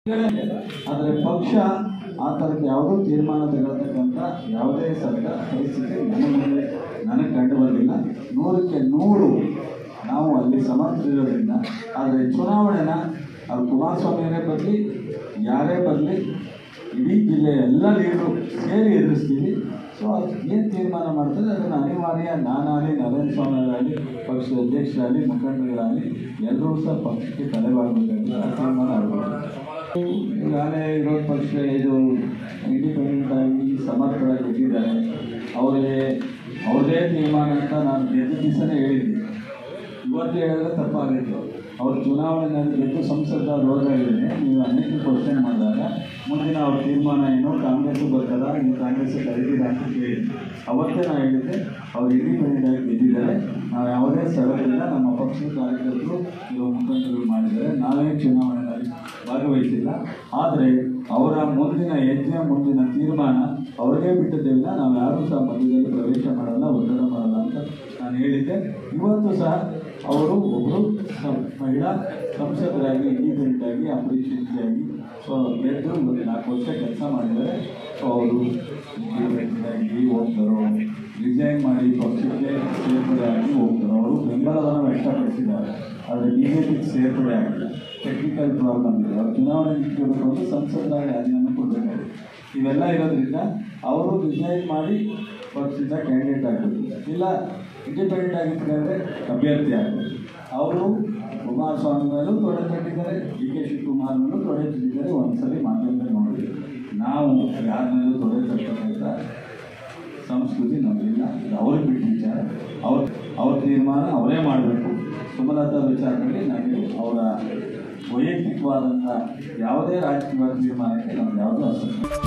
ಆದರೆ ಪಕ್ಷ ಆ ಥರಕ್ಕೆ ಯಾವುದೋ ತೀರ್ಮಾನ ತಗೊಳ್ತಕ್ಕಂಥ ಯಾವುದೇ ಸರ್ಕಾರ ಪರಿಸ್ಥಿತಿ ನನ್ನ ಮುಂದೆ ನನಗೆ ಕಂಡು ಬಂದಿಲ್ಲ ನೂರಕ್ಕೆ ನೂರು ನಾವು ಅಲ್ಲಿ ಸಮರ್ಥರಿರೋದ್ರಿಂದ ಆದರೆ ಚುನಾವಣೆನ ಅದು ಕುಮಾರಸ್ವಾಮಿಯವರೇ ಬರಲಿ ಯಾರೇ ಬರಲಿ ಇಡೀ ಜಿಲ್ಲೆಯ ಎಲ್ಲ ಲೀಡರು ಸೇರಿ ಎದುರಿಸ್ತೀವಿ ಸೊ ಅದು ಏನು ತೀರ್ಮಾನ ಮಾಡ್ತಾರೆ ಅದನ್ನು ಅನಿವಾರ್ಯ ನಾನಾಗಲಿ ನರೇಂದ್ರ ಸ್ವಾಮಿ ಅವರಾಗಲಿ ಪಕ್ಷದ ಅಧ್ಯಕ್ಷರಾಗಲಿ ಮುಖಂಡರುಗಳಾಗಲಿ ಎಲ್ಲರೂ ಸಹ ಪಕ್ಷಕ್ಕೆ ತಲೆಬಾಗಬೇಕಾಗಿದೆ ಆ ತೀರ್ಮಾನ ಆಗಬೇಕು ಈಗಾಗಲೇ ವಿರೋಧ ಪಕ್ಷ ಇದು ಇಂಡಿಪೆಂಡೆಂಟ್ ಆಗಿ ಸಮರ್ಥರಾಗಿ ಇಟ್ಟಿದ್ದಾರೆ ಅವರೇ ಅವ್ರದೇ ತೀರ್ಮಾನ ಅಂತ ನಾನು ಗೆದ್ದ ದಿವಸನೇ ಹೇಳಿದ್ದೆ ಇವತ್ತು ಹೇಳಿದ್ರೆ ತಪ್ಪಾಗಿತ್ತು ಅವ್ರು ಚುನಾವಣೆಯಲ್ಲಿ ಗೆದ್ದು ಸಂಸದ ಹೋದಾಗಿದ್ದೇನೆ ನೀವು ಅನೇಕ ಕ್ವಶನ್ ಮಾಡಿದಾಗ ಮುಂದಿನ ಅವ್ರ ತೀರ್ಮಾನ ಏನು ಕಾಂಗ್ರೆಸ್ಸು ಬರ್ತದ ನೀವು ಕಾಂಗ್ರೆಸ್ ಕರೀತೀರಾ ಅಂತ ಕೇಳಿದ್ದೆ ಅವತ್ತೇ ನಾನು ಹೇಳಿದ್ದೆ ಅವ್ರು ಇಂಡಿಪೆಂಡೆಂಟ್ ಆಗಿ ಗೆದ್ದಿದ್ದಾರೆ ನಾವು ಯಾವುದೇ ಸ್ಥಳದಿಂದ ನಮ್ಮ ಪಕ್ಷದ ಕಾರ್ಯಕರ್ತರು ಇರುವ ಮುಖಂಡರು ಮಾಡಿದ್ದಾರೆ ನಾವೇ ಚುನಾವಣೆಯಲ್ಲಿ ಭಾಗವಹಿಸಿಲ್ಲ ಆದರೆ ಅವರ ಮುಂದಿನ ಹೆಜ್ಜೆ ಮುಂದಿನ ತೀರ್ಮಾನ ಅವರಿಗೆ ಬಿಟ್ಟದ್ದೇವಿಲ್ಲ ನಾವು ಯಾರೂ ಸಹ ಮಧ್ಯದಲ್ಲಿ ಪ್ರವೇಶ ಮಾಡಲ್ಲ ಒತ್ತಡ ಮಾಡಲ್ಲ ಅಂತ ನಾನು ಹೇಳಿದ್ದೆ ಇವತ್ತು ಸಹ ಅವರು ಒಬ್ಬರು ಮಹಿಳಾ ಸಂಸದರಾಗಿ ಇಂಡಿಪೆಂಡೆಂಟ್ ಆಗಿ ಅಪರಿಚಿತಿಯಾಗಿ ಸೊ ಗೆದ್ದು ಇವತ್ತು ನಾಲ್ಕು ವರ್ಷ ಕೆಲಸ ಮಾಡಿದ್ದಾರೆ ಸೊ ಅವರು ಇಂಡಿಪೆಂಡೆಂಟ್ ಆಗಿ ಹೋಗ್ತಾರೋ ರಿಸೈನ್ ಮಾಡಿ ಪಕ್ಷಕ್ಕೆ ಸೇರ್ಪಡೆ ಆಗಿ ಹೋಗ್ತಾರೋ ಅವರು ಬೆಂಬಲವನ್ನು ವ್ಯಕ್ತಪಡಿಸಿದ್ದಾರೆ ಆದರೆ ಬಿ ಜೆ ಪಿಗೆ ಸೇರ್ಪಡೆ ಆಗಿಲ್ಲ ಟೆಕ್ನಿಕಲ್ ಪ್ರಾಬ್ಲಮ್ ಇದೆ ಅವ್ರು ಚುನಾವಣೆ ನಿಂತ್ಕೊಂಡು ಸಂಸದರಾಗಿ ರಾಜೀನಾಮೆ ಕೊಡಬೇಕಾಗಿದೆ ಇವೆಲ್ಲ ಇರೋದ್ರಿಂದ ಅವರು ರಿಸೈನ್ ಮಾಡಿ ಪಕ್ಷದಿಂದ ಕ್ಯಾಂಡಿಡೇಟ್ ಆಗಬೇಕು ಇಲ್ಲ ಇಂಡಿಪೆಂಡೆಂಟ್ ಆಗಿದ್ರೆ ಅಭ್ಯರ್ಥಿ ಆಗಬೇಕು ಅವರು ಕುಮಾರಸ್ವಾಮಿ ಮೇಲೂ ತೊಡೆ ತಟ್ಟಿದ್ದಾರೆ ಡಿ ಕೆ ಶಿವಕುಮಾರ್ ಮೇಲೂ ತೊಡೆ ತಟ್ಟಿದ್ದಾರೆ ಒಂದ್ಸಲಿ ಮಾಧ್ಯಮದಲ್ಲಿ ನೋಡಿದ್ವಿ ನಾವು ಯಾರ ಮೇಲೂ ತೊಡೆ ತಟ್ಟಬೇಕಂತ ಸಂಸ್ಕೃತಿ ನಮಗಿಲ್ಲ ಇದು ಅವ್ರಿಗೆ ಬಿಟ್ಟು ವಿಚಾರ ಅವ್ರ ಅವ್ರ ತೀರ್ಮಾನ ಅವರೇ ಮಾಡಬೇಕು ಸುಮಲತಾ ವಿಚಾರದಲ್ಲಿ ನನಗೆ ಅವರ ವೈಯಕ್ತಿಕವಾದಂಥ ಯಾವುದೇ ರಾಜಕೀಯ ತೀರ್ಮಾನಕ್ಕೆ ನಮ್ಗೆ ಯಾವುದೂ ಅಸಂತೋಷ